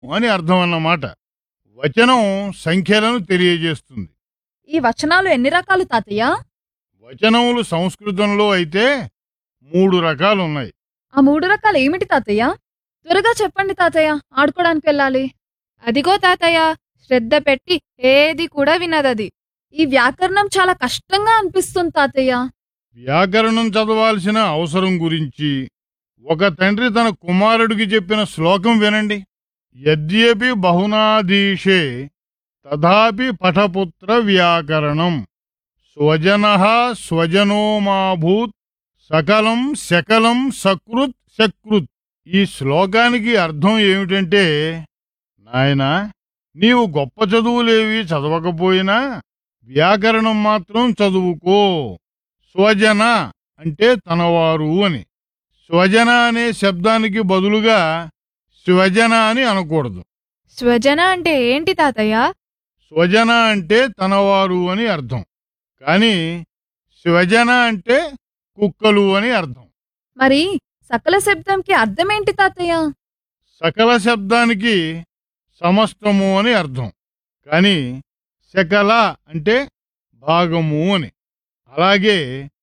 అని అర్థం అన్నమాట వచనం సంఖ్యలను తెలియజేస్తుంది ఈ వచనాలు ఎన్ని రకాలు తాతయ్య వచనములు సంస్కృతంలో అయితే మూడు రకాలు ఉన్నాయి ఆ మూడు రకాలు ఏమిటి తాతయ్య త్వరగా చెప్పండి తాతయ్య ఆడుకోవడానికి వెళ్ళాలి అదిగో తాతయ్య శ్రద్ధ పెట్టి ఏది కూడా వినదది ఈ వ్యాకరణం చాలా కష్టంగా అనిపిస్తుంది తాతయ్య వ్యాకరణం చదవాల్సిన అవసరం గురించి ఒక తండ్రి తన కుమారుడికి చెప్పిన శ్లోకం వినండి యద్యపి బహునాదీశే తథాపి పఠపుత్ర వ్యాకరణం స్వజన స్వజనో మాభూత్ సకలం శకలం సకృత్ సకృత్ ఈ శ్లోకానికి అర్థం ఏమిటంటే నాయనా నీవు గొప్ప చదువులేవి చదవకపోయినా వ్యాకరణం మాత్రం చదువుకో స్వజన అంటే తనవారు అని స్వజన అనే శబ్దానికి బదులుగా స్వజన అని అనకూడదు స్వజన అంటే ఏంటి తాతయ్య స్వజన అంటే తనవారు అని అర్థం కానీ స్వజన అంటే కుక్కలు అని అర్థం మరి సకల శబ్దంకి అర్థమేంటి తాతయ్య సకల శబ్దానికి సమస్తము అని అర్థం కానీ శకల అంటే భాగము అని అలాగే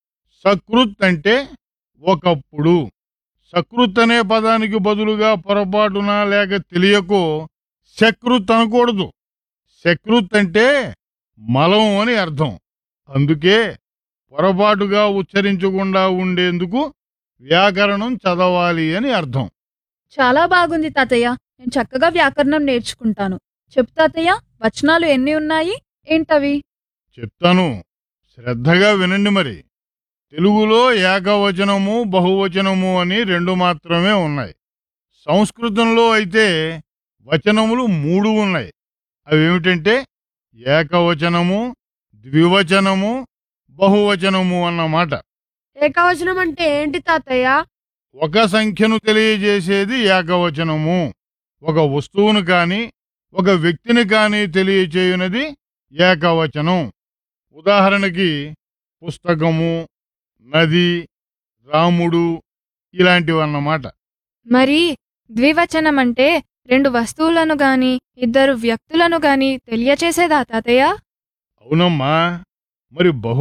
సకృత్ అంటే ఒకప్పుడు సకృత్ అనే పదానికి బదులుగా పొరపాటున లేక తెలియకో సకృత్ అనకూడదు సకృత్ అంటే మలం అని అర్థం అందుకే పొరపాటుగా ఉచ్చరించకుండా ఉండేందుకు వ్యాకరణం చదవాలి అని అర్థం చాలా బాగుంది తాతయ్య నేను చక్కగా వ్యాకరణం నేర్చుకుంటాను చెప్పు తాతయ్య వచనాలు ఎన్ని ఉన్నాయి ఏంటవి చెప్తాను శ్రద్ధగా వినండి మరి తెలుగులో ఏకవచనము బహువచనము అని రెండు మాత్రమే ఉన్నాయి సంస్కృతంలో అయితే వచనములు మూడు ఉన్నాయి అవేమిటంటే ఏకవచనము ద్వివచనము బహువచనము అన్నమాట ఏకవచనం అంటే ఏంటి తాతయ్య ఒక సంఖ్యను తెలియజేసేది ఏకవచనము ఒక వస్తువును కాని ఒక వ్యక్తిని కాని తెలియచేయునది ఏకవచనం ఉదాహరణకి పుస్తకము నది రాముడు ఇలాంటివన్నమాట మరి ద్వివచనం అంటే రెండు వస్తువులను గాని ఇద్దరు వ్యక్తులను గాని తెలియచేసేదా తాతయ్య అవునమ్మా మరి బహు